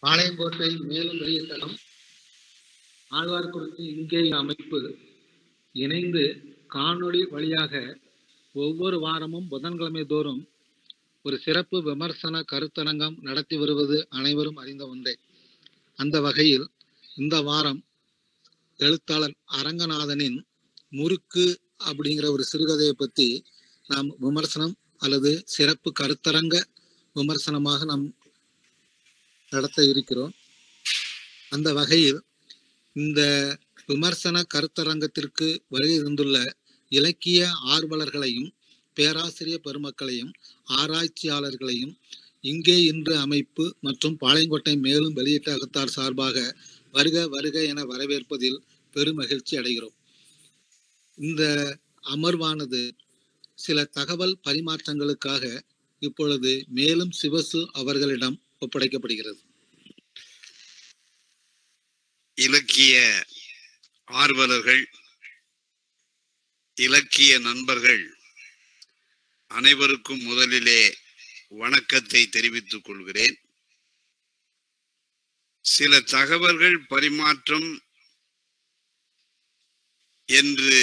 பாளையங்கோட்டை மேலும் வெளியிட்டனம் ஆழ்வார்குறிச்சி இங்கே அமைப்பு இணைந்து காணொளி வழியாக ஒவ்வொரு வாரமும் புதன்கிழமை தோறும் ஒரு சிறப்பு விமர்சன கருத்தரங்கம் நடத்தி வருவது அனைவரும் அறிந்த ஒன்றே அந்த வகையில் இந்த வாரம் எழுத்தாளர் அரங்கநாதனின் முறுக்கு அப்படிங்கிற ஒரு சிறுகதையை பற்றி நாம் விமர்சனம் அல்லது சிறப்பு கருத்தரங்க விமர்சனமாக நாம் நடத்த இருக்கிறோம் அந்த வகையில் இந்த விமர்சன கருத்தரங்கத்திற்கு வருகை இருந்துள்ள இலக்கிய ஆர்வலர்களையும் பேராசிரிய பெருமக்களையும் ஆராய்ச்சியாளர்களையும் இங்கே இன்று அமைப்பு மற்றும் பாளையங்கோட்டை மேலும் வெளியிட்ட அகத்தார் சார்பாக வருக வருக என வரவேற்பதில் பெருமகிழ்ச்சி அடைகிறோம் இந்த அமர்வானது சில தகவல் பரிமாற்றங்களுக்காக இப்பொழுது மேலும் சிவசு அவர்களிடம் ஒப்படைக்கப்படுகிறது இலக்கிய ஆர்வலர்கள் இலக்கிய நண்பர்கள் அனைவருக்கும் முதலிலே வணக்கத்தை தெரிவித்துக் கொள்கிறேன் சில தகவல்கள் பரிமாற்றம் என்று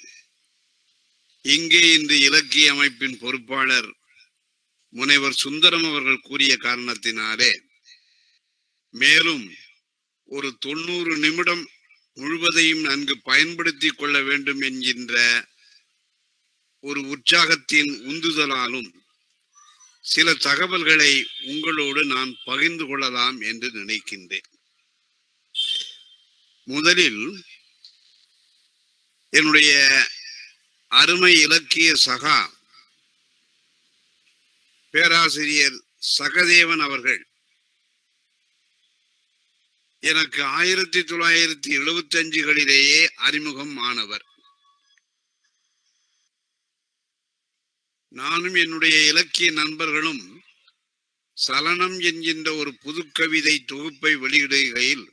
இங்கே இன்று இலக்கிய அமைப்பின் பொறுப்பாளர் முனைவர் சுந்தரம் அவர்கள் கூறிய காரணத்தினாலே மேலும் ஒரு தொண்ணூறு நிமிடம் முழுவதையும் நன்கு பயன்படுத்தி கொள்ள வேண்டும் என்கின்ற ஒரு உற்சாகத்தின் உந்துதலாலும் சில தகவல்களை உங்களோடு நான் பகிர்ந்து கொள்ளலாம் என்று நினைக்கின்றேன் முதலில் என்னுடைய அருமை இலக்கிய சகா பேராசிரியர் சகதேவன் அவர்கள் எனக்கு ஆயிரத்தி தொள்ளாயிரத்தி எழுபத்தி அஞ்சுகளிலேயே அறிமுகம் ஆனவர் நானும் என்னுடைய இலக்கிய நண்பர்களும் சலனம் என்கின்ற ஒரு புது கவிதை தொகுப்பை வெளியிடுகையில்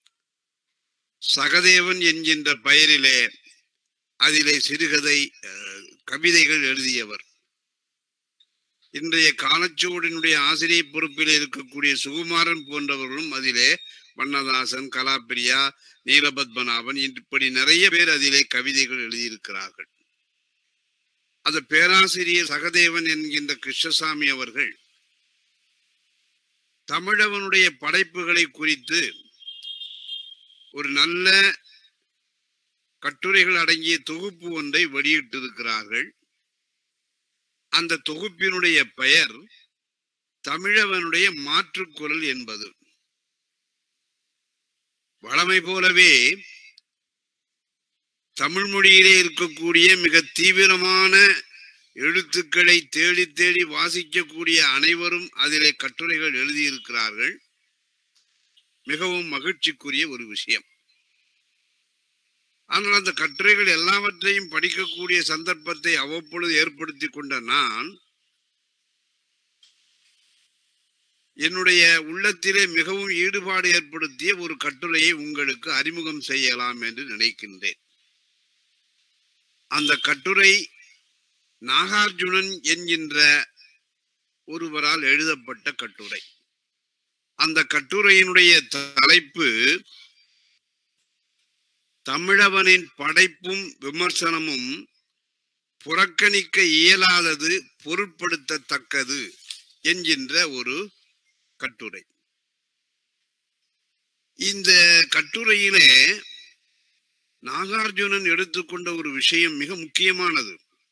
சகதேவன் என்கின்ற பெயரிலே அதிலே சிறுகதை கவிதைகள் எழுதியவர் இன்றைய காலச்சூடினுடைய ஆசிரியர் பொறுப்பில் இருக்கக்கூடிய சுகுமாரன் போன்றவர்களும் அதிலே வண்ணதாசன் கலாப்பிரியா நீலபத்மநாபன் இப்படி நிறைய பேர் அதிலே கவிதைகள் எழுதியிருக்கிறார்கள் அந்த பேராசிரியர் சகதேவன் என்கின்ற கிருஷ்ணசாமி அவர்கள் தமிழவனுடைய படைப்புகளை குறித்து ஒரு நல்ல கட்டுரைகள் அடங்கிய தொகுப்பு ஒன்றை வெளியிட்டிருக்கிறார்கள் அந்த தொகுப்பினுடைய பெயர் தமிழவனுடைய மாற்றுக்குரல் என்பது வளமை போலவே தமிழ் மொழியிலே இருக்கக்கூடிய மிக தீவிரமான எழுத்துக்களை தேடி தேடி வாசிக்கக்கூடிய அனைவரும் அதிலே கட்டுரைகள் எழுதியிருக்கிறார்கள் மிகவும் மகிழ்ச்சிக்குரிய ஒரு விஷயம் ஆனால் அந்த கட்டுரைகள் எல்லாவற்றையும் படிக்கக்கூடிய சந்தர்ப்பத்தை அவ்வப்பொழுது ஏற்படுத்தி கொண்ட நான் என்னுடைய உள்ளத்திலே மிகவும் ஈடுபாடு ஏற்படுத்திய ஒரு கட்டுரையை உங்களுக்கு அறிமுகம் செய்யலாம் என்று நினைக்கின்றேன் அந்த கட்டுரை நாகார்ஜுனன் என்கின்ற ஒருவரால் எழுதப்பட்ட கட்டுரை அந்த கட்டுரையினுடைய தலைப்பு தமிழவனின் படைப்பும் விமர்சனமும் புறக்கணிக்க இயலாதது பொருட்படுத்தத்தக்கது என்கின்ற ஒரு கட்டுரை இந்த கட்டுரையிலே நாகார்ஜுனன் எடுத்துக்கொண்ட ஒரு விஷயம் மிக முக்கியமானது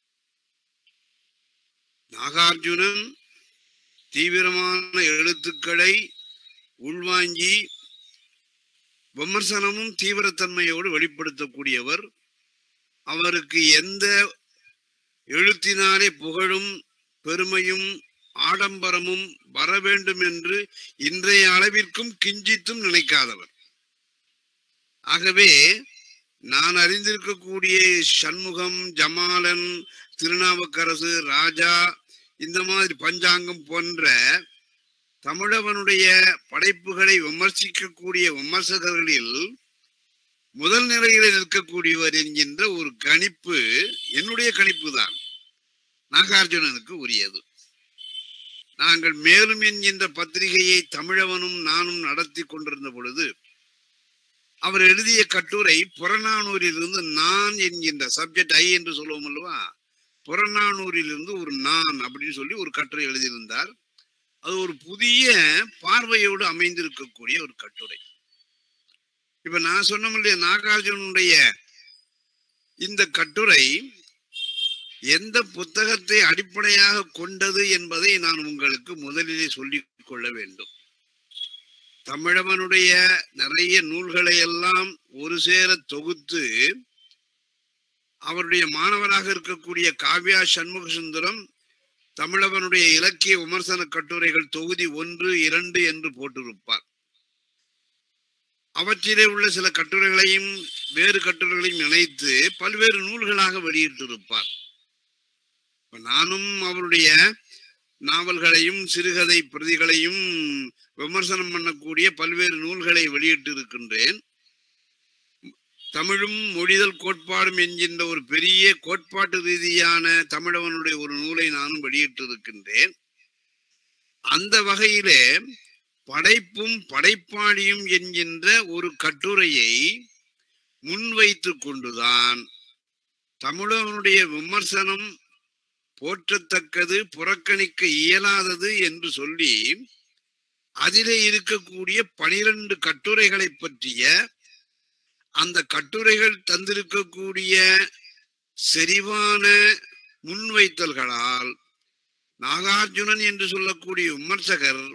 நாகார்ஜுனன் தீவிரமான எழுத்துக்களை உள்வாங்கி விமர்சனமும் தீவிரத்தன்மையோடு வெளிப்படுத்தக்கூடியவர் அவருக்கு எந்த எழுத்தினாலே புகழும் பெருமையும் ஆடம்பரமும் வர வேண்டும் என்று இன்றைய அளவிற்கும் கிஞ்சித்தும் நினைக்காதவர் ஆகவே நான் அறிந்திருக்கக்கூடிய சண்முகம் ஜமாலன் திருநாவுக்கரசு ராஜா இந்த மாதிரி பஞ்சாங்கம் போன்ற தமிழவனுடைய படைப்புகளை விமர்சிக்கக்கூடிய விமர்சகர்களில் முதல் நிலையில் இருக்கக்கூடியவர் என்கின்ற ஒரு கணிப்பு என்னுடைய கணிப்பு தான் நாகார்ஜுனனுக்கு உரியது நாங்கள் மேலும் என்கின்ற பத்திரிகையை தமிழவனும் நானும் நடத்தி கொண்டிருந்த பொழுது அவர் எழுதிய கட்டுரை புறநானூரிலிருந்து நான் என்கின்ற சப்ஜெக்ட் ஐ என்று சொல்லுவோம் அல்லவா புறநானூரிலிருந்து ஒரு நான் அப்படின்னு சொல்லி ஒரு கட்டுரை எழுதியிருந்தார் அது ஒரு புதிய பார்வையோடு அமைந்திருக்கக்கூடிய ஒரு கட்டுரை இப்ப நான் சொன்ன இல்லையா நாகார்ஜுனுடைய இந்த கட்டுரை எந்த புத்தகத்தை அடிப்படையாக கொண்டது என்பதை நான் உங்களுக்கு முதலிலே சொல்லிக் கொள்ள வேண்டும் தமிழவனுடைய நிறைய நூல்களை எல்லாம் ஒரு சேர தொகுத்து அவருடைய மாணவராக இருக்கக்கூடிய காவ்யா சண்முக சுந்தரம் தமிழவனுடைய இலக்கிய விமர்சன கட்டுரைகள் தொகுதி ஒன்று இரண்டு என்று போட்டிருப்பார் அவற்றிலே உள்ள சில கட்டுரைகளையும் வேறு கட்டுரைகளையும் இணைத்து பல்வேறு நூல்களாக வெளியிட்டிருப்பார் இப்ப நானும் அவருடைய நாவல்களையும் சிறுகதை பிரதிகளையும் விமர்சனம் பண்ணக்கூடிய பல்வேறு நூல்களை வெளியிட்டு இருக்கின்றேன் தமிழும் மொழிதல் கோட்பாடும் என்கின்ற ஒரு பெரிய கோட்பாட்டு ரீதியான தமிழவனுடைய ஒரு நூலை நானும் வெளியிட்டு இருக்கின்றேன் அந்த வகையிலே படைப்பும் படைப்பாளியும் என்கின்ற ஒரு கட்டுரையை முன்வைத்து கொண்டுதான் தமிழவனுடைய விமர்சனம் போற்றத்தக்கது புறக்கணிக்க இயலாதது என்று சொல்லி அதிலே இருக்கக்கூடிய பனிரெண்டு கட்டுரைகளை பற்றிய அந்த கட்டுரைகள் தந்திருக்கக்கூடிய செறிவான முன்வைத்தல்களால் நாகார்ஜுனன் என்று சொல்லக்கூடிய விமர்சகர்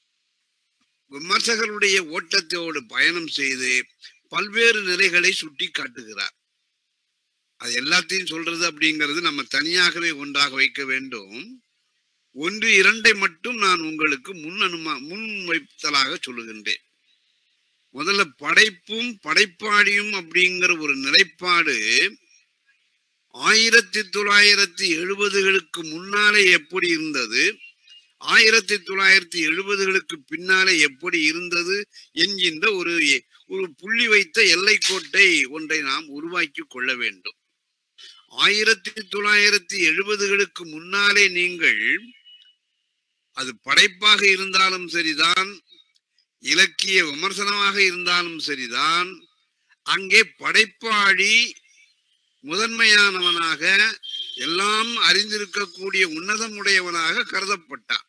விமர்சகருடைய ஓட்டத்தோடு பயணம் செய்து பல்வேறு நிலைகளை சுட்டி காட்டுகிறார் அது எல்லாத்தையும் சொல்றது அப்படிங்கிறது நம்ம தனியாகவே ஒன்றாக வைக்க வேண்டும் ஒன்று இரண்டை மட்டும் நான் உங்களுக்கு முன் அனுமா முன் வைத்தலாக சொல்லுகின்றேன் முதல்ல படைப்பும் படைப்பாளியும் அப்படிங்கிற ஒரு நிலைப்பாடு ஆயிரத்தி தொள்ளாயிரத்தி எழுபதுகளுக்கு முன்னாலே எப்படி இருந்தது ஆயிரத்தி தொள்ளாயிரத்தி எழுபதுகளுக்கு பின்னாலே எப்படி இருந்தது என்கின்ற ஒரு ஒரு புள்ளி வைத்த எல்லைக்கோட்டை ஒன்றை நாம் உருவாக்கி கொள்ள வேண்டும் ஆயிரத்தி தொள்ளாயிரத்தி எழுபதுகளுக்கு முன்னாலே நீங்கள் அது படைப்பாக இருந்தாலும் சரிதான் இலக்கிய விமர்சனமாக இருந்தாலும் சரிதான் அங்கே படைப்பாளி முதன்மையானவனாக எல்லாம் அறிந்திருக்கக்கூடிய உன்னதமுடையவனாக கருதப்பட்டான்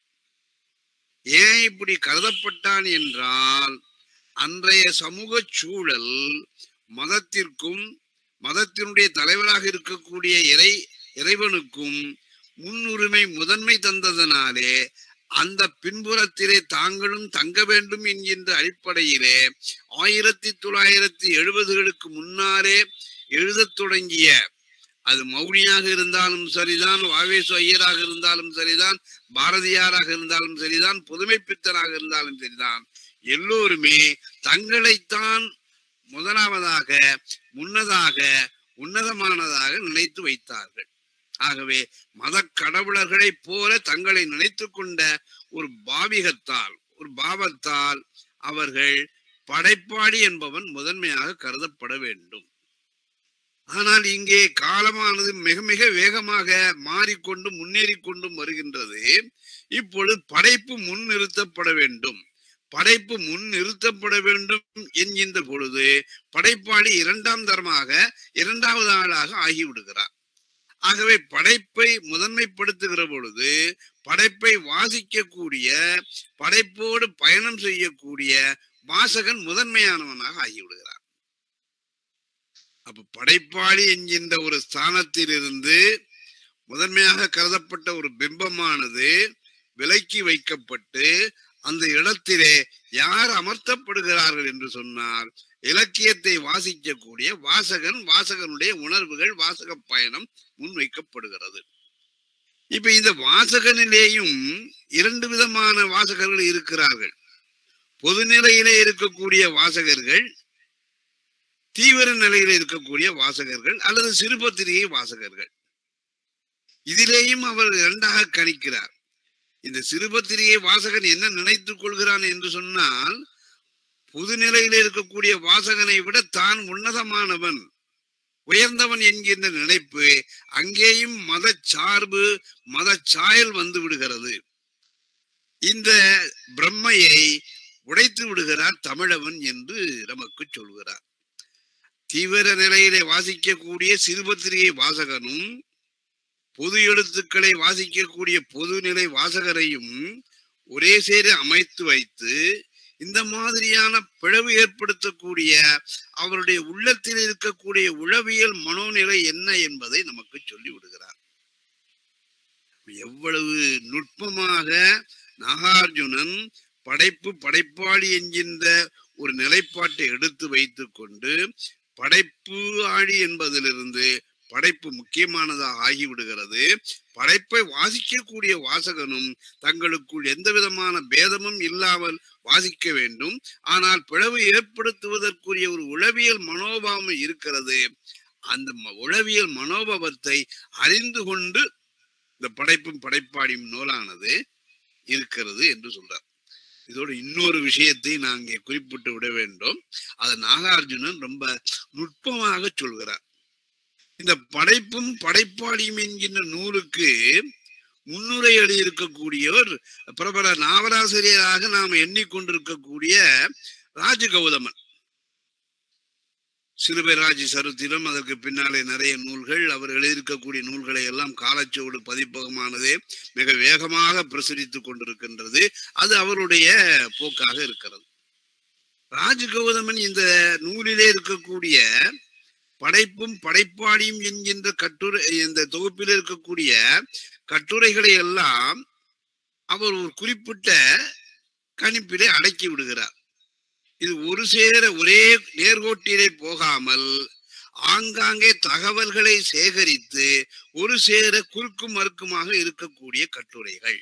ஏன் இப்படி கருதப்பட்டான் என்றால் அன்றைய சமூக சூழல் மதத்திற்கும் மதத்தினுடைய தலைவராக இருக்கக்கூடிய இறை இறைவனுக்கும் முன்னுரிமை முதன்மை தந்ததனாலே அந்த பின்புறத்திலே தாங்களும் தங்க வேண்டும் என்கின்ற அடிப்படையிலே ஆயிரத்தி தொள்ளாயிரத்தி எழுபதுகளுக்கு முன்னாலே எழுதத் தொடங்கிய அது மௌனியாக இருந்தாலும் சரிதான் வாவேசு ஐயராக இருந்தாலும் சரிதான் பாரதியாராக இருந்தாலும் சரிதான் புதுமை பித்தராக இருந்தாலும் சரிதான் எல்லோருமே தங்களைத்தான் முதலாவதாக முன்னதாக உன்னதமானதாக நினைத்து வைத்தார்கள் ஆகவே மத கடவுளர்களைப் போல தங்களை நினைத்து கொண்ட ஒரு பாவிகத்தால் ஒரு பாவத்தால் அவர்கள் படைப்பாளி என்பவன் முதன்மையாக கருதப்பட வேண்டும் ஆனால் இங்கே காலமானது மிக மிக வேகமாக மாறிக்கொண்டு முன்னேறி கொண்டும் வருகின்றது இப்பொழுது படைப்பு முன் நிறுத்தப்பட வேண்டும் படைப்பு முன் நிறுத்தப்பட வேண்டும் என்கின்ற பொழுது படைப்பாளி இரண்டாம் தரமாக இரண்டாவது ஆளாக ஆகிவிடுகிறார் ஆகவே படைப்பை முதன்மைப்படுத்துகிற பொழுது படைப்பை வாசிக்கக்கூடிய படைப்போடு பயணம் செய்யக்கூடிய வாசகன் முதன்மையானவனாக ஆகிவிடுகிறார் அப்ப படைப்பாளி என்கின்ற ஒரு ஸ்தானத்திலிருந்து முதன்மையாக கருதப்பட்ட ஒரு பிம்பமானது விலக்கி வைக்கப்பட்டு அந்த இடத்திலே யார் அமர்த்தப்படுகிறார்கள் என்று சொன்னால் இலக்கியத்தை வாசிக்கக்கூடிய வாசகன் வாசகனுடைய உணர்வுகள் வாசக பயணம் முன்வைக்கப்படுகிறது இப்ப இந்த வாசகனிலேயும் இரண்டு விதமான வாசகர்கள் இருக்கிறார்கள் பொதுநிலையிலே இருக்கக்கூடிய வாசகர்கள் தீவிர நிலையில இருக்கக்கூடிய வாசகர்கள் அல்லது சிறுபத்திரிகை வாசகர்கள் இதிலேயும் அவர் இரண்டாக கணிக்கிறார் இந்த சிறுபத்திரிகை வாசகன் என்ன நினைத்துக் கொள்கிறான் என்று சொன்னால் பொது நிலையில் இருக்கக்கூடிய வாசகனை விட தான் உன்னதமானவன் உயர்ந்தவன் என்கின்ற நினைப்பு அங்கேயும் மத சார்பு மத சாயல் வந்து விடுகிறது இந்த பிரம்மையை உடைத்து விடுகிறார் தமிழவன் என்று நமக்கு சொல்கிறார் தீவிர நிலையிலே வாசிக்கக்கூடிய சிறுபத்திரிகை வாசகனும் பொது எழுத்துக்களை வாசிக்கக்கூடிய பொதுநிலை வாசகரையும் ஒரே சேர அமைத்து வைத்து இந்த மாதிரியான பிளவு ஏற்படுத்தக்கூடிய அவருடைய உள்ளத்தில் இருக்கக்கூடிய உளவியல் மனோநிலை என்ன என்பதை நமக்கு சொல்லி விடுகிறார் எவ்வளவு நுட்பமாக நாகார்ஜுனன் படைப்பு படைப்பாளி என்கின்ற ஒரு நிலைப்பாட்டை எடுத்து வைத்துக் கொண்டு படைப்பு ஆழி என்பதிலிருந்து படைப்பு முக்கியமானதாக ஆகிவிடுகிறது படைப்பை வாசிக்கக்கூடிய வாசகனும் தங்களுக்குள் எந்த விதமான பேதமும் இல்லாமல் வாசிக்க வேண்டும் ஆனால் பிளவு ஏற்படுத்துவதற்குரிய ஒரு உளவியல் மனோபாவம் இருக்கிறது அந்த ம- உளவியல் மனோபாவத்தை அறிந்து கொண்டு இந்த படைப்பும் படைப்பாடியும் நூலானது இருக்கிறது என்று சொல்றார் இதோடு இன்னொரு விஷயத்தை நான் இங்கே குறிப்பிட்டு விட வேண்டும் அதை நாகார்ஜுனன் ரொம்ப நுட்பமாக சொல்கிறார் இந்த படைப்பும் படைப்பாளியும் என்கின்ற நூலுக்கு முன்னுரை எழுதியிருக்கக்கூடியவர் பிரபல நாவலாசிரியராக நாம் எண்ணிக்கொண்டிருக்கக்கூடிய ராஜகௌதமன் சிறுபெராஜி சரித்திரம் அதற்கு பின்னாலே நிறைய நூல்கள் அவர் எழுதியிருக்கக்கூடிய நூல்களை எல்லாம் காலச்சோடு பதிப்பகமானதே மிக வேகமாக பிரசுரித்துக் கொண்டிருக்கின்றது அது அவருடைய போக்காக இருக்கிறது ராஜகௌதமன் இந்த நூலிலே இருக்கக்கூடிய படைப்பும் படைப்பாளியும் என்கின்ற கட்டுரை இந்த தொகுப்பில் இருக்கக்கூடிய கட்டுரைகளை எல்லாம் அவர் ஒரு குறிப்பிட்ட கணிப்பிலே அடக்கி விடுகிறார் இது ஒரு சேர ஒரே நேர்கோட்டிலே போகாமல் ஆங்காங்கே தகவல்களை சேகரித்து ஒரு சேர குறுக்கும் மறுக்குமாக இருக்கக்கூடிய கட்டுரைகள்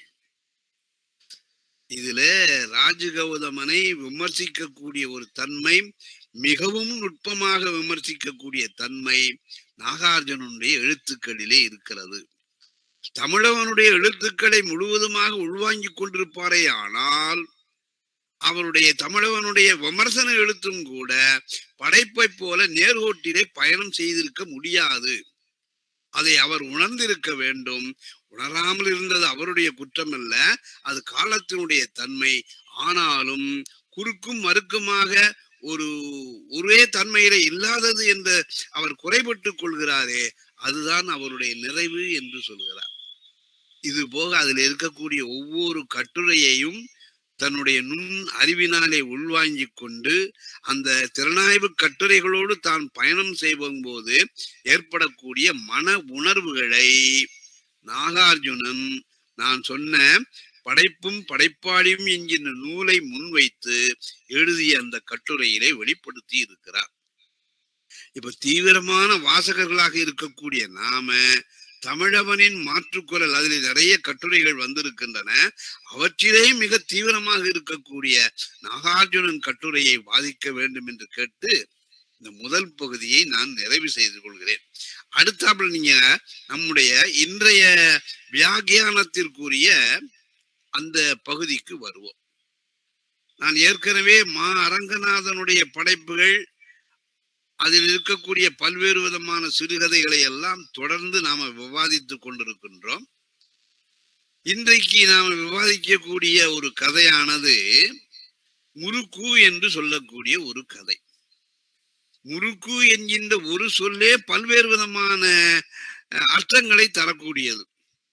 இதுல ராஜகௌதமனை விமர்சிக்கக்கூடிய ஒரு தன்மை மிகவும் நுட்பமாக விமர்சிக்கக்கூடிய தன்மை நாகார்ஜுனனுடைய எழுத்துக்களிலே இருக்கிறது தமிழவனுடைய எழுத்துக்களை முழுவதுமாக உள்வாங்கிக் கொண்டிருப்பாரே ஆனால் அவருடைய தமிழவனுடைய விமர்சன எழுத்தும் கூட படைப்பை போல நேர்கோட்டிலே பயணம் செய்திருக்க முடியாது அதை அவர் உணர்ந்திருக்க வேண்டும் உணராமல் இருந்தது அவருடைய குற்றம் அல்ல அது காலத்தினுடைய தன்மை ஆனாலும் குறுக்கும் மறுக்குமாக ஒரு ஒரே தன்மையில இல்லாதது என்று அவர் குறைபட்டுக் கொள்கிறாரே அதுதான் அவருடைய நிறைவு என்று சொல்கிறார் இது போக அதில் இருக்கக்கூடிய ஒவ்வொரு கட்டுரையையும் தன்னுடைய நுண் அறிவினாலே உள்வாங்கிக் கொண்டு அந்த திறனாய்வு கட்டுரைகளோடு தான் பயணம் செய்யும் போது ஏற்படக்கூடிய மன உணர்வுகளை நாகார்ஜுனன் நான் சொன்ன படைப்பும் படைப்பாளியும் என்கின்ற நூலை முன்வைத்து எழுதிய அந்த கட்டுரையிலே வெளிப்படுத்தி இருக்கிறார் இப்ப தீவிரமான வாசகர்களாக இருக்கக்கூடிய நாம தமிழவனின் மாற்றுக்குரல் அதில் நிறைய கட்டுரைகள் வந்திருக்கின்றன அவற்றிலே மிக தீவிரமாக இருக்கக்கூடிய நாகார்ஜுனன் கட்டுரையை வாதிக்க வேண்டும் என்று கேட்டு இந்த முதல் பகுதியை நான் நிறைவு செய்து கொள்கிறேன் அடுத்தாப்புல நீங்க நம்முடைய இன்றைய வியாகியானத்திற்குரிய அந்த பகுதிக்கு வருவோம் நான் ஏற்கனவே மா அரங்கநாதனுடைய படைப்புகள் அதில் இருக்கக்கூடிய பல்வேறு விதமான சிறுகதைகளை எல்லாம் தொடர்ந்து நாம விவாதித்துக் கொண்டிருக்கின்றோம் இன்றைக்கு நாம விவாதிக்கக்கூடிய ஒரு கதையானது முறுக்கு என்று சொல்லக்கூடிய ஒரு கதை முறுக்கு என்கின்ற ஒரு சொல்லே பல்வேறு விதமான அஹ், அர்த்தங்களை தரக்கூடியது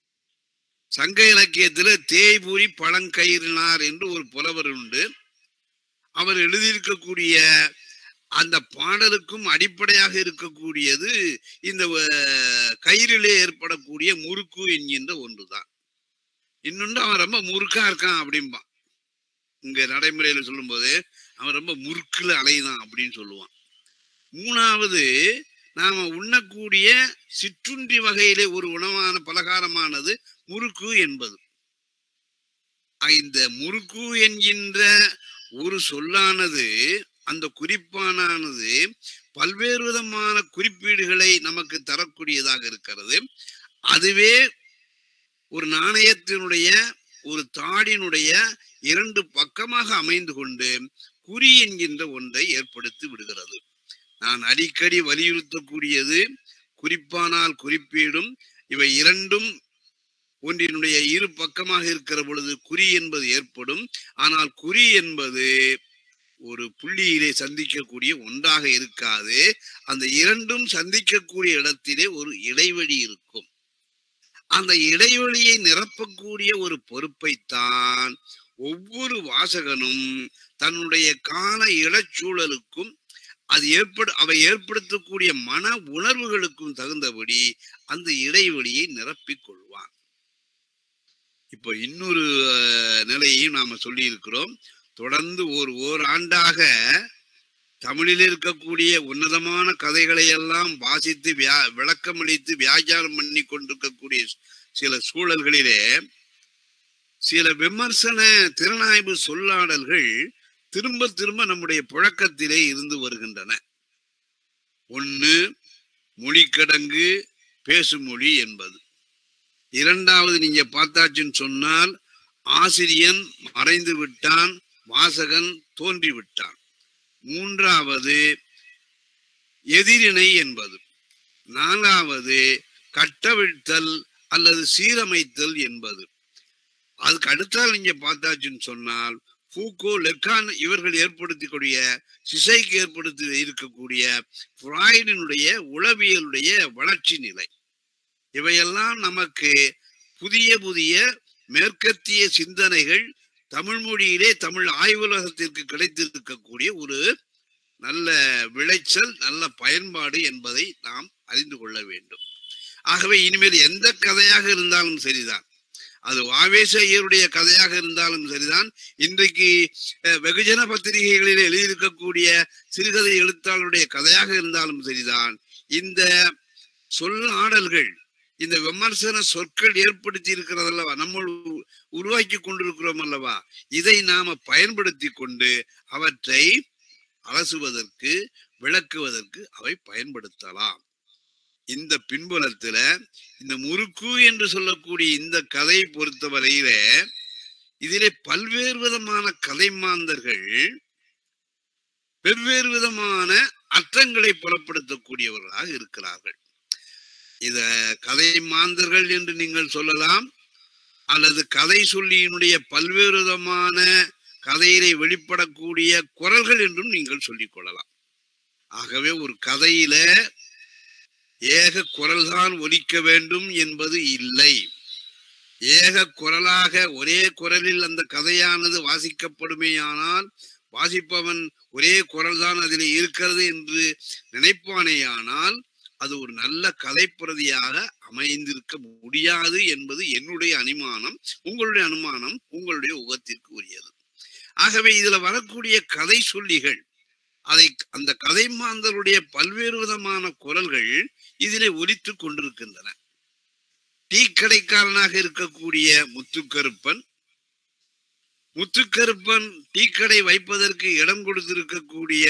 சங்க இலக்கியத்துல தேய்பூரி பழங்கயிறினார் என்று ஒரு புலவர் உண்டு அவர் எழுதியிருக்கக்கூடிய அந்த பாடலுக்கும் அடிப்படையாக இருக்கக்கூடியது இந்த அஹ், கயிறிலே ஏற்படக்கூடிய முறுக்கு என்கின்ற ஒன்றுதான் இன்னொன்று அவன் ரொம்ப முறுக்கா இருக்கான் அப்படிம்பான் இங்க நடைமுறையில சொல்லும்போது அவன் ரொம்ப முறுக்குல அலைதான் அப்படின்னு சொல்லுவான் மூணாவது நாம உண்ணக்கூடிய சிற்றுண்டி வகையிலே ஒரு உணவான பலகாரமானது முறுக்கு என்பது அஹ் இந்த முறுக்கு என்கின்ற ஒரு சொல்லானது அந்த குறிப்பானது பல்வேறு விதமான குறிப்பீடுகளை நமக்கு தரக்கூடியதாக இருக்கிறது அதுவே ஒரு நாணயத்தினுடைய ஒரு தாடினுடைய இரண்டு பக்கமாக அமைந்து கொண்டு குறி என்கின்ற ஒன்றை ஏற்படுத்தி விடுகிறது நான் அடிக்கடி வலியுறுத்தக்கூடியது குறிப்பானால் குறிப்பீடும் இவை இரண்டும் ஒன்றினுடைய இரு பக்கமாக இருக்கிற பொழுது குறி என்பது ஏற்படும் ஆனால் குறி என்பது ஒரு புள்ளியிலே சந்திக்கக்கூடிய ஒன்றாக இருக்காது அந்த இரண்டும் சந்திக்கக்கூடிய இடத்திலே ஒரு இடைவெளி இருக்கும் அந்த இடைவெளியை நிரப்பக்கூடிய ஒரு பொறுப்பைத்தான் ஒவ்வொரு வாசகனும் தன்னுடைய கால இளச்சூழலுக்கும் அது ஏற்படு அவை ஏற்படுத்தக்கூடிய மன உணர்வுகளுக்கும் தகுந்தபடி அந்த இடைவெளியை நிரப்பிக் கொள்வான் இப்போ இன்னொரு அஹ், நிலையையும் நாம சொல்லி இருக்கிறோம் தொடர்ந்து ஒரு ஓராண்டாக தமிழில் இருக்கக்கூடிய உன்னதமான கதைகளை எல்லாம் வாசித்து வியா விளக்கமளித்து வியாக்கியானம் பண்ணி கொண்டிருக்கக்கூடிய சில சூழல்களிலே சில விமர்சன திறனாய்வு சொல்லாடல்கள் திரும்ப திரும்ப நம்முடைய புழக்கத்திலே இருந்து வருகின்றன ஒன்று மொழிக்கடங்கு பேசுமொழி என்பது இரண்டாவது நீங்க பார்த்தாச்சுன்னு சொன்னால் ஆசிரியன் மறைந்து விட்டான் வாசகன் தோன்றி விட்டான் மூன்றாவது எதிரிணை என்பது நான்காவது கட்டவிழ்த்தல் அல்லது சீரமைத்தல் என்பது அதுக்கு அடுத்தால் நீங்க பார்த்தாச்சுன்னு சொன்னால் பூக்கோ லெக்கான் இவர்கள் ஏற்படுத்தக்கூடிய சிசைக்கு ஏற்படுத்தி இருக்கக்கூடிய ஃப்ராய்டினுடைய உளவியலுடைய வளர்ச்சி நிலை இவையெல்லாம் நமக்கு புதிய புதிய மேற்கத்திய சிந்தனைகள் தமிழ் மொழியிலே தமிழ் ஆய்வுலகத்திற்கு கிடைத்திருக்கக்கூடிய ஒரு நல்ல விளைச்சல் நல்ல பயன்பாடு என்பதை நாம் அறிந்து கொள்ள வேண்டும் ஆகவே இனிமேல் எந்த கதையாக இருந்தாலும் சரிதான் அது ஆவேச ஐயருடைய கதையாக இருந்தாலும் சரிதான் இன்றைக்கு அஹ், வெகுஜன பத்திரிகைகளில் எழுதியிருக்கக்கூடிய சிறுகதை எழுத்தாளருடைய கதையாக இருந்தாலும் சரிதான் இந்த சொல்லாடல்கள் இந்த விமர்சன சொற்கள் ஏற்படுத்தி இருக்கிறது அல்லவா நம்ம உ- உருவாக்கி கொண்டிருக்கிறோம் அல்லவா இதை நாம பயன்படுத்தி கொண்டு அவற்றை அலசுவதற்கு விளக்குவதற்கு அவை பயன்படுத்தலாம் இந்த பின்புலத்துல இந்த முறுக்கு என்று சொல்லக்கூடிய இந்த கதையை பொறுத்தவரையில இதிலே பல்வேறு விதமான கதை மாந்தர்கள் வெவ்வேறு விதமான அர்த்தங்களை புலப்படுத்தக்கூடியவர்களாக இருக்கிறார்கள் இத கதை மாந்தர்கள் என்று நீங்கள் சொல்லலாம் அல்லது கதை சொல்லியினுடைய பல்வேறு விதமான கதையிலே வெளிப்படக்கூடிய குரல்கள் என்றும் நீங்கள் சொல்லிக் கொள்ளலாம் ஆகவே ஒரு கதையில ஏக குரல்தான் ஒலிக்க வேண்டும் என்பது இல்லை ஏக குரலாக ஒரே குரலில் அந்த கதையானது வாசிக்கப்படுமேயானால் வாசிப்பவன் ஒரே குரல்தான் அதில் இருக்கிறது என்று நினைப்பானேயானால் அது ஒரு நல்ல கதைப்பிரதியாக அமைந்திருக்க முடியாது என்பது என்னுடைய அனுமானம் உங்களுடைய அனுமானம் உங்களுடைய உகத்திற்கு உரியது ஆகவே இதுல வரக்கூடிய கதை சொல்லிகள் அதை அந்த கதை மாந்தருடைய பல்வேறு விதமான குரல்கள் இதிலே ஒலித்து கொண்டிருக்கின்றன டீ கடைக்காரனாக இருக்கக்கூடிய முத்துக்கருப்பன் முத்துக்கருப்பன் டீ கடை வைப்பதற்கு இடம் கொடுத்திருக்கக்கூடிய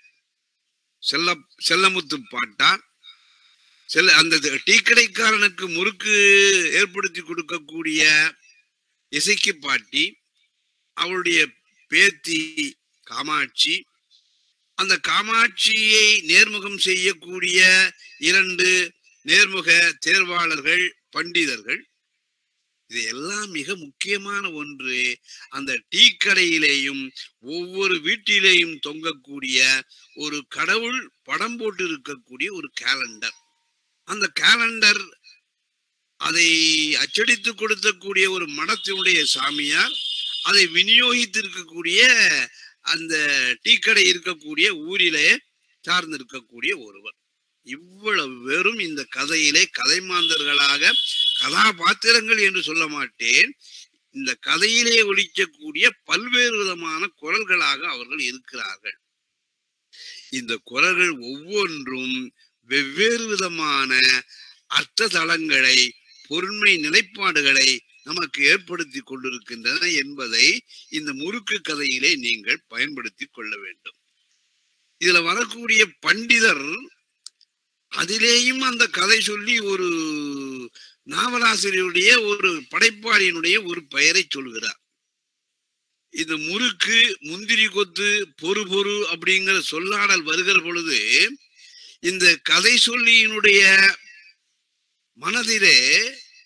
செல்ல செல்லமுத்து பாட்டா செல்ல அந்த டீ கடைக்காரனுக்கு முறுக்கு ஏற்படுத்தி கொடுக்கக்கூடிய இசைக்கு பாட்டி அவளுடைய பேத்தி காமாட்சி அந்த காமாட்சியை நேர்முகம் செய்யக்கூடிய இரண்டு நேர்முக தேர்வாளர்கள் பண்டிதர்கள் இது எல்லாம் மிக முக்கியமான ஒன்று அந்த டீ கடையிலேயும் ஒவ்வொரு வீட்டிலேயும் தொங்கக்கூடிய ஒரு கடவுள் படம் போட்டு இருக்கக்கூடிய ஒரு கேலண்டர் அந்த கேலண்டர் அதை அச்சடித்து கொடுத்தக்கூடிய ஒரு மடத்தினுடைய சாமியார் அதை விநியோகித்திருக்கக்கூடிய அந்த டீ கடை இருக்கக்கூடிய ஊரிலே சார்ந்து இருக்கக்கூடிய ஒருவர் இவ்வளவு வெறும் இந்த கதையிலே கதை மாந்தர்களாக கதாபாத்திரங்கள் என்று சொல்ல மாட்டேன் இந்த கதையிலே ஒலிக்கக்கூடிய பல்வேறு விதமான குரல்களாக அவர்கள் இருக்கிறார்கள் இந்த குரல்கள் ஒவ்வொன்றும் வெவ்வேறு விதமான அர்த்த தளங்களை பொருண்மை நிலைப்பாடுகளை நமக்கு ஏற்படுத்தி கொண்டிருக்கின்றன என்பதை இந்த முறுக்கு கதையிலே நீங்கள் பயன்படுத்தி கொள்ள வேண்டும் இதுல வரக்கூடிய பண்டிதர் அதிலேயும் அந்த கதை சொல்லி ஒரு நாவலாசிரியருடைய ஒரு படைப்பாளியினுடைய ஒரு பெயரை சொல்கிறார் இந்த முறுக்கு முந்திரி கொத்து பொறு பொறு அப்படிங்கிற சொல்லாடல் வருகிற பொழுது இந்த கதை சொல்லியினுடைய மனதிலே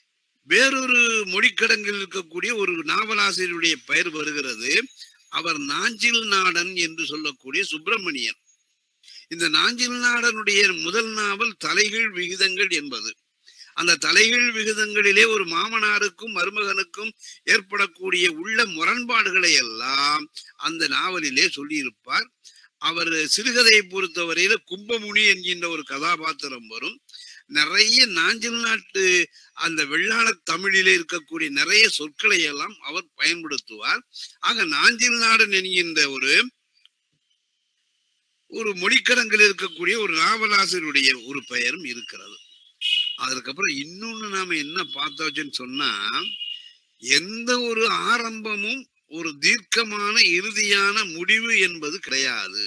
வேறொரு மொழிக்கடங்கில் இருக்கக்கூடிய ஒரு நாவலாசிரியருடைய பெயர் வருகிறது அவர் நாஞ்சில் நாடன் என்று சொல்லக்கூடிய சுப்பிரமணியன் இந்த நாஞ்சில் நாடனுடைய முதல் நாவல் தலைகீழ் விகிதங்கள் என்பது அந்த தலைகீழ் விகிதங்களிலே ஒரு மாமனாருக்கும் மருமகனுக்கும் ஏற்படக்கூடிய உள்ள முரண்பாடுகளை எல்லாம் அந்த நாவலிலே சொல்லியிருப்பார் அவர் சிறுகதையை பொறுத்தவரையில கும்பமுனி என்கின்ற ஒரு கதாபாத்திரம் வரும் நிறைய நாஞ்சில் நாட்டு அந்த வெள்ளாள தமிழிலே இருக்கக்கூடிய நிறைய சொற்களை எல்லாம் அவர் பயன்படுத்துவார் ஆக நாஞ்சில் நாடன் என்கின்ற ஒரு ஒரு மொழிக்கடங்கில் இருக்கக்கூடிய ஒரு நாவலாசிரியருடைய ஒரு பெயரும் இருக்கிறது அதுக்கப்புறம் இன்னொன்னு நாம என்ன பார்த்தோச்சுன்னு சொன்னா எந்த ஒரு ஆரம்பமும் ஒரு தீர்க்கமான இறுதியான முடிவு என்பது கிடையாது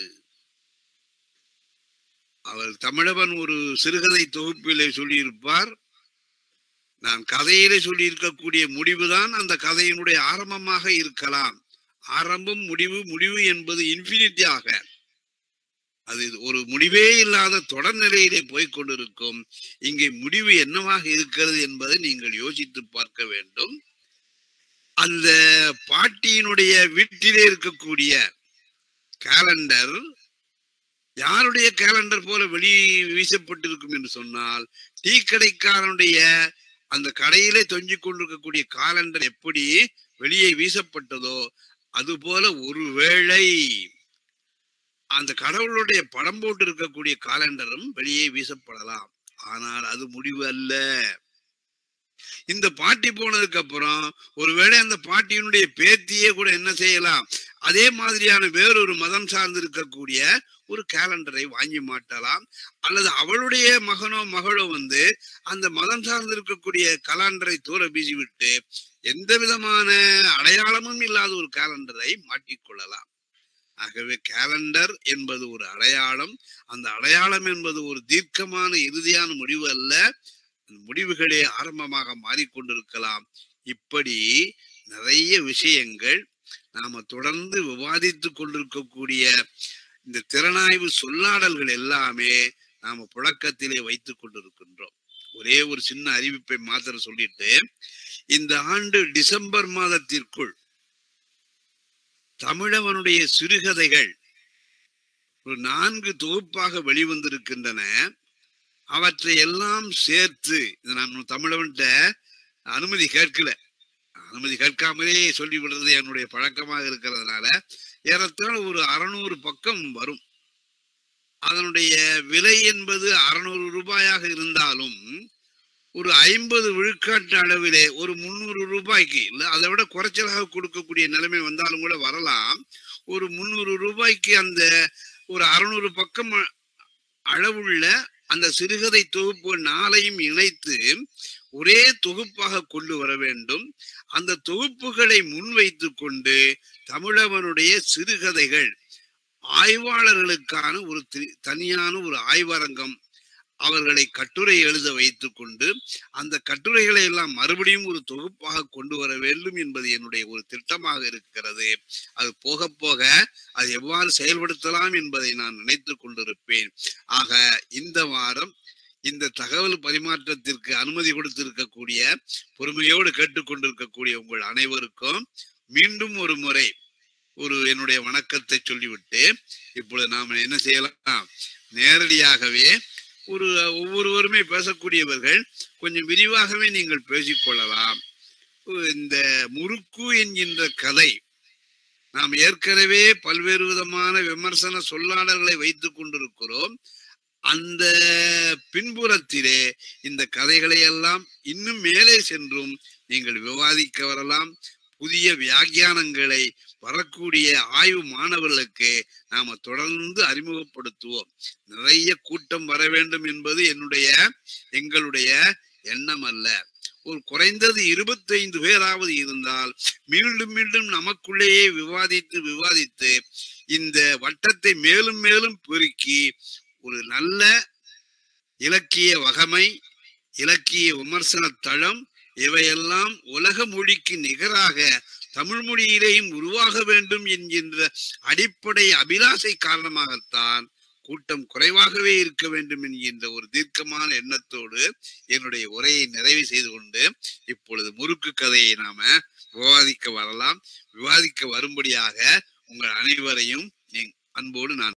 அவர் தமிழவன் ஒரு சிறுகதை தொகுப்பிலே சொல்லியிருப்பார் நான் கதையிலே சொல்லியிருக்கக்கூடிய முடிவுதான் அந்த கதையினுடைய ஆரம்பமாக இருக்கலாம் ஆரம்பம் முடிவு முடிவு என்பது இன்ஃபினிட்டியாக அது ஒரு முடிவே இல்லாத தொடர்நிலையிலே போய்க் கொண்டிருக்கும் இங்கே முடிவு என்னவாக இருக்கிறது என்பதை நீங்கள் யோசித்து பார்க்க வேண்டும் அந்த பாட்டியினுடைய வீட்டிலே இருக்கக்கூடிய கேலண்டர் யாருடைய கேலண்டர் போல வெளி வீசப்பட்டிருக்கும் என்று சொன்னால் டீ கடைக்காரனுடைய அந்த கடையிலே தொங்கிக் கொண்டிருக்கக்கூடிய காலண்டர் எப்படி வெளியே வீசப்பட்டதோ அது போல ஒருவேளை அந்த கடவுளுடைய படம் போட்டு இருக்கக்கூடிய காலண்டரும் வெளியே வீசப்படலாம் ஆனால் அது முடிவு அல்ல இந்த பாட்டி போனதுக்கு அப்புறம் ஒருவேளை அந்த பாட்டியினுடைய பேத்தியே கூட என்ன செய்யலாம் அதே மாதிரியான வேறொரு மதம் சார்ந்து இருக்கக்கூடிய ஒரு கேலண்டரை வாங்கி மாட்டலாம் அல்லது அவளுடைய மகனோ மகளோ வந்து அந்த மதம் சார்ந்து இருக்கக்கூடிய கலண்டரை தூர வீசிவிட்டு எந்த விதமான அடையாளமும் இல்லாத ஒரு கேலண்டரை மாட்டிக்கொள்ளலாம் ஆகவே கேலண்டர் என்பது ஒரு அடையாளம் அந்த அடையாளம் என்பது ஒரு தீர்க்கமான இறுதியான முடிவு அல்ல முடிவுகளே ஆரம்பமாக மாறிக்கொண்டிருக்கலாம் இப்படி நிறைய விஷயங்கள் நாம தொடர்ந்து விவாதித்து கொண்டிருக்கக்கூடிய இந்த திறனாய்வு சொல்லாடல்கள் எல்லாமே நாம புழக்கத்திலே வைத்துக் கொண்டிருக்கின்றோம் ஒரே ஒரு சின்ன அறிவிப்பை மாத்திரம் சொல்லிட்டு இந்த ஆண்டு டிசம்பர் மாதத்திற்குள் தமிழவனுடைய சிறுகதைகள் ஒரு நான்கு தொகுப்பாக வெளிவந்திருக்கின்றன அவற்றை எல்லாம் சேர்த்து இது நான் தமிழவன்கிட்ட அனுமதி கேட்கல அனுமதி கேட்காமலே சொல்லி விடுறது என்னுடைய பழக்கமாக இருக்கிறதுனால ஏறத்தாழ ஒரு அறுநூறு பக்கம் வரும் அதனுடைய விலை என்பது அறுநூறு ரூபாயாக இருந்தாலும் ஒரு ஐம்பது விழுக்காட்டு அளவிலே ஒரு முந்நூறு ரூபாய்க்கு இல்ல அதை விட குறைச்சலாக கொடுக்கக்கூடிய நிலைமை வந்தாலும் கூட வரலாம் ஒரு முந்நூறு ரூபாய்க்கு அந்த ஒரு அறுநூறு பக்கம் அளவுள்ள அந்த சிறுகதை தொகுப்பு நாளையும் இணைத்து ஒரே தொகுப்பாக கொண்டு வர வேண்டும் அந்த தொகுப்புகளை முன்வைத்து கொண்டு தமிழவனுடைய சிறுகதைகள் ஆய்வாளர்களுக்கான ஒரு தனியான ஒரு ஆய்வரங்கம் அவர்களை கட்டுரை எழுத வைத்துக் கொண்டு அந்த கட்டுரைகளை எல்லாம் மறுபடியும் ஒரு தொகுப்பாக கொண்டு வர வேண்டும் என்பது என்னுடைய ஒரு திட்டமாக இருக்கிறது அது போக போக அது எவ்வாறு செயல்படுத்தலாம் என்பதை நான் நினைத்து கொண்டிருப்பேன் ஆக இந்த வாரம் இந்த தகவல் பரிமாற்றத்திற்கு அனுமதி கொடுத்திருக்கக்கூடிய பொறுமையோடு கேட்டுக்கொண்டிருக்கக்கூடிய உங்கள் அனைவருக்கும் மீண்டும் ஒரு முறை ஒரு என்னுடைய வணக்கத்தை சொல்லிவிட்டு இப்பொழுது நாம் என்ன செய்யலாம் நேரடியாகவே ஒரு ஒவ்வொருவருமே பேசக்கூடியவர்கள் கொஞ்சம் விரிவாகவே நீங்கள் பேசிக்கொள்ளலாம் இந்த முறுக்கு என்கின்ற கதை நாம் ஏற்கனவே பல்வேறு விதமான விமர்சன சொல்லாடல்களை வைத்துக் கொண்டிருக்கிறோம் அந்த பின்புறத்திலே இந்த கதைகளை எல்லாம் இன்னும் மேலே சென்றும் நீங்கள் விவாதிக்க வரலாம் புதிய வியாக்கியானங்களை வரக்கூடிய ஆய்வு மாணவர்களுக்கு நாம தொடர்ந்து அறிமுகப்படுத்துவோம் நிறைய கூட்டம் வர வேண்டும் என்பது என்னுடைய எங்களுடைய எண்ணம் அல்ல ஒரு குறைந்தது இருபத்தைந்து பேராவது இருந்தால் மீண்டும் மீண்டும் நமக்குள்ளேயே விவாதித்து விவாதித்து இந்த வட்டத்தை மேலும் மேலும் பெருக்கி ஒரு நல்ல இலக்கிய வகமை இலக்கிய விமர்சன தளம் இவையெல்லாம் உலக மொழிக்கு நிகராக தமிழ் மொழியிலேயும் உருவாக வேண்டும் என்கின்ற அடிப்படை அபிலாசை காரணமாகத்தான் கூட்டம் குறைவாகவே இருக்க வேண்டும் என்கின்ற ஒரு தீர்க்கமான எண்ணத்தோடு என்னுடைய உரையை நிறைவு செய்து கொண்டு இப்பொழுது முறுக்கு கதையை நாம விவாதிக்க வரலாம் விவாதிக்க வரும்படியாக உங்கள் அனைவரையும் என் அன்போடு நான்